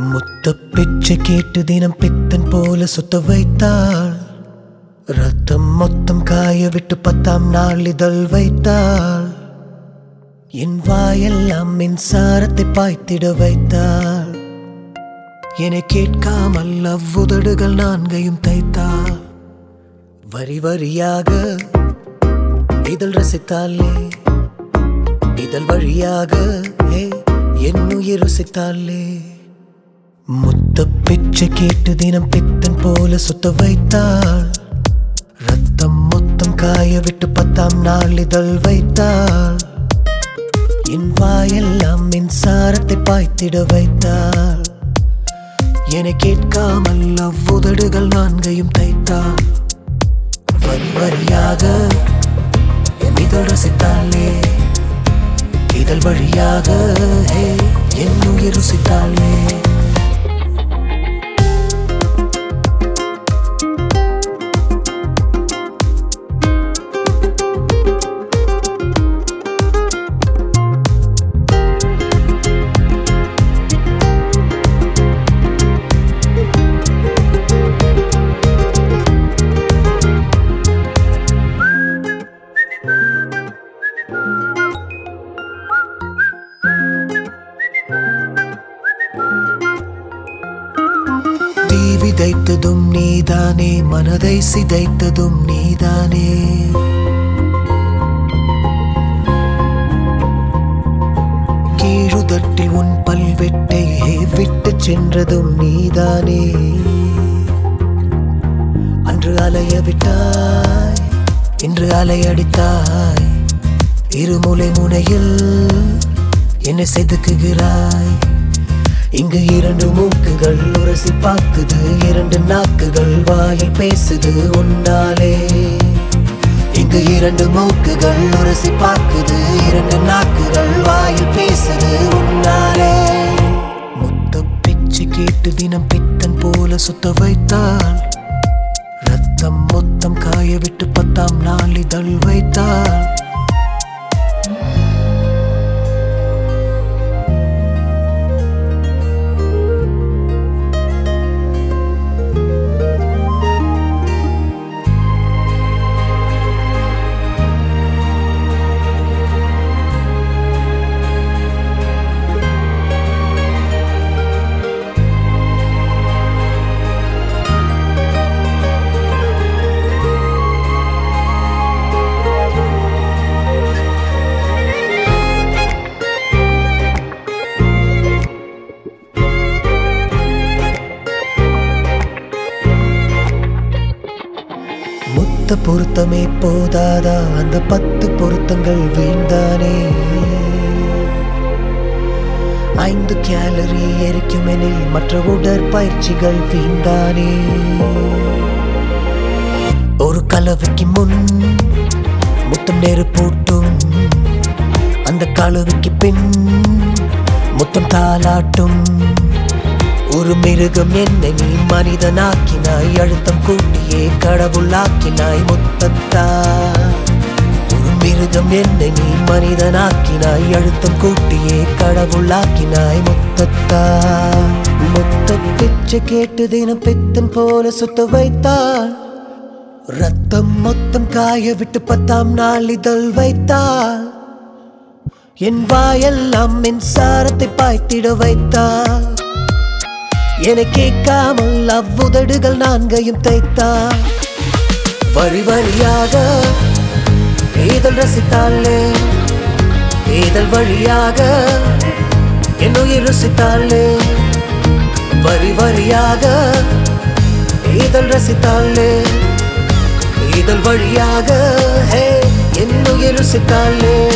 முத்த பிச்சை கேட்டு தினம் பித்தன் போல சுத்த வைத்தாள் ரத்தம் மொத்தம் காய விட்டு பத்தாம் நாள் இதழ் வைத்தாள் என் வாயெல்லாம் மின்சாரத்தை பாய்த்திட வைத்தாள் என்னை கேட்காமல் அவ்வுதடுகள் நான்கையும் தைத்தாள் வரி வரியாக இதழ் ரசித்தாளே இதழ் வழியாக ஏ என் உயிர் ருசித்தாளே முத்த பிச்சை கேட்டு தினம் பித்தன் போல சுத்த வைத்தாள் ரத்தம் மொத்தம் காய விட்டு பத்தாம் நாள் இதழ் வைத்தாள் என் வாயெல்லாம் மின்சாரத்தை பாய்த்திட வைத்தாள் என்னை கேட்காமல் அவ்வுதடுகள் நான்கையும் தைத்தாள் வரி வரியாக இதழ் ரசித்தாளே இதழ் வழியாக ஹே, என் உயிர் ருசித்தாளே தீ விதைத்ததும் நீதானே மனதை சிதைத்ததும் நீதானே கீழுதட்டில் உன் பல்வெட்டை விட்டு சென்றதும் நீதானே அன்று அலைய விட்டாய் இன்று அலையடித்தாய் இருமுலை முனையில் என்னை செதுக்குகிறாய் இங்கு இரண்டு மூக்குகள் உரசி பார்க்குது இரண்டு நாக்குகள் வாயில் பேசுது உன்னாலே இங்கு இரண்டு மூக்குகள் உரசி பார்க்குது இரண்டு நாக்குகள் வாயில் பேசுது உன்னாலே முத்த பிச்சை கேட்டு தினம் பித்தன் போல சுத்த வைத்தாள் ரத்தம் மொத்தம் காய விட்டு பத்தாம் நாள் இதழ் வைத்தாள் முத்த பொருத்தமே போதாதா அந்த பத்து பொருத்தங்கள் வீழ்ந்தானே ஐந்து கேலரி எரிக்குமெனில் மற்ற உடற்பயிற்சிகள் வீழ்ந்தானே ஒரு கலவைக்கு முன் முத்தம் நெருப்பூட்டும் அந்த கலவைக்கு பின் முத்தம் தாளாட்டும் ஒரு மிருகம் என்னை நீ மனிதனாக்கினாய் அழுத்தம் கூட்டியே கடவுளாக்கினாய் முத்தத்தா ஒரு மிருகம் என்னை நீ மனிதனாக்கினாய் அழுத்தம் கூட்டியே கடவுளாக்கினாய் முத்தத்தா முத்த பிச்சை கேட்டு தினம் பித்தன் போல சுத்த வைத்தாள் ரத்தம் மொத்தம் காய விட்டு பத்தாம் நாள் இதழ் வைத்தாள் என் வாயெல்லாம் மின்சாரத்தை பாய்த்திட வைத்தாள் என கேட்காமல் அவ்வுதடுகள் நான்கையும் தைத்தா வழி வழியாக இதழ் ரசித்தாளே இதழ் வழியாக என் உயிர் ருசித்தாளே வரி வரியாக இதழ் ரசித்தாளே இதழ் வழியாக ஹே என் உயிர் ருசித்தாளே